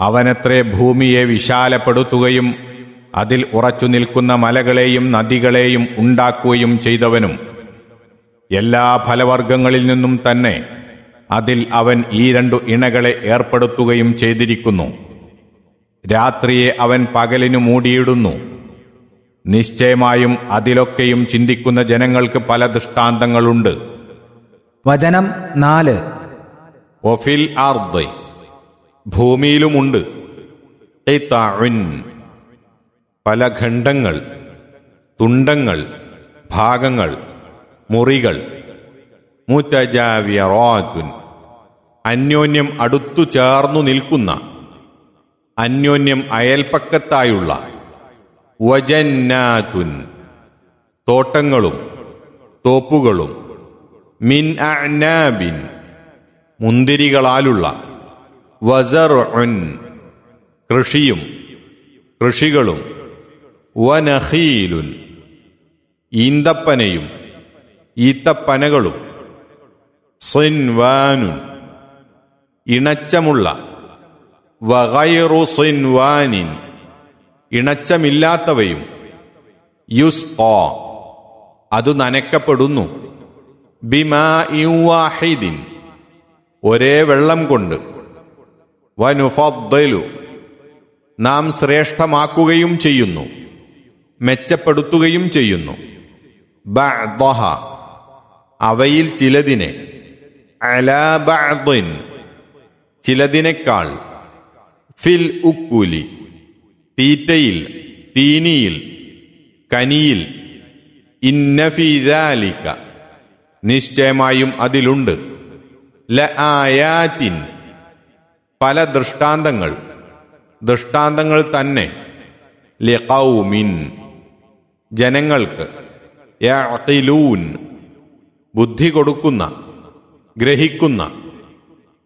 അവനത്രേ ഭൂമിയെ വിശാലപ്പെടുത്തുകയും അതിൽ ഉറച്ചു നിൽക്കുന്ന മലകളെയും നദികളെയും ഉണ്ടാക്കുകയും ചെയ്തവനും എല്ലാ ഫലവർഗങ്ങളിൽ നിന്നും തന്നെ അതിൽ അവൻ ഈ രണ്ടു ഇണകളെ ഏർപ്പെടുത്തുകയും ചെയ്തിരിക്കുന്നു രാത്രിയെ അവൻ പകലിനു മൂടിയിടുന്നു നിശ്ചയമായും അതിലൊക്കെയും ചിന്തിക്കുന്ന ജനങ്ങൾക്ക് പല ദൃഷ്ടാന്തങ്ങളുണ്ട് വചനം നാല് ഒഫിൽ ആർദ് ഭൂമിയിലുമുണ്ട് ഖിത്അഉൻ, പല ഖണ്ഡങ്ങൾ തുണ്ടങ്ങൾ ഭാഗങ്ങൾ മുറികൾ മുത്തജാവിയറാത്തുൻ അന്യോന്യം അടുത്തു ചേർന്നു നിൽക്കുന്ന അന്യോന്യം അയൽപ്പക്കത്തായുള്ള വജന്നാത്തുൻ തോട്ടങ്ങളും തോപ്പുകളും മിൻ അഅ്നാബിൻ മുന്തിരികളാലുള്ള വസറുൻ കൃഷിയും കൃഷികളും വനഖീലുൻ ഈന്തപ്പനയും ഈത്തപ്പനകളും സിൻവാനുൻ ഇണച്ചമുള്ള വഗൈറു സിൻവാനിൻ ഇണച്ചമില്ലാത്തവയും യുസ്കോ അതു നനക്കപ്പെടുന്നു ബിമാ വാഹിദിൻ ഒരേ വെള്ളം കൊണ്ട് വനുഫദ്ദലു നാം ശ്രേഷ്ഠമാക്കുകയും ചെയ്യുന്നു മെച്ചപ്പെടുത്തുകയും ചെയ്യുന്നു ബഅ്ദഹ അവയിൽ ചിലതിനെ അലാ ബഅ്ദിൻ ചിലതിനേക്കാൾ ഫിൽ ഉക്കുലി തീറ്റയിൽ തീനിയിൽ കനിയിൽ ഇന്നഫിദാലിക്ക നിശ്ചയമായും അതിലുണ്ട് ല ആയാത്തിൻ പല ദൃഷ്ടാന്തങ്ങൾ ദൃഷ്ടാന്തങ്ങൾ തന്നെ ലിഖൗമിൻ ജനങ്ങൾക്ക് യഅഖിലൂൻ ബുദ്ധി കൊടുക്കുന്ന ഗ്രഹിക്കുന്ന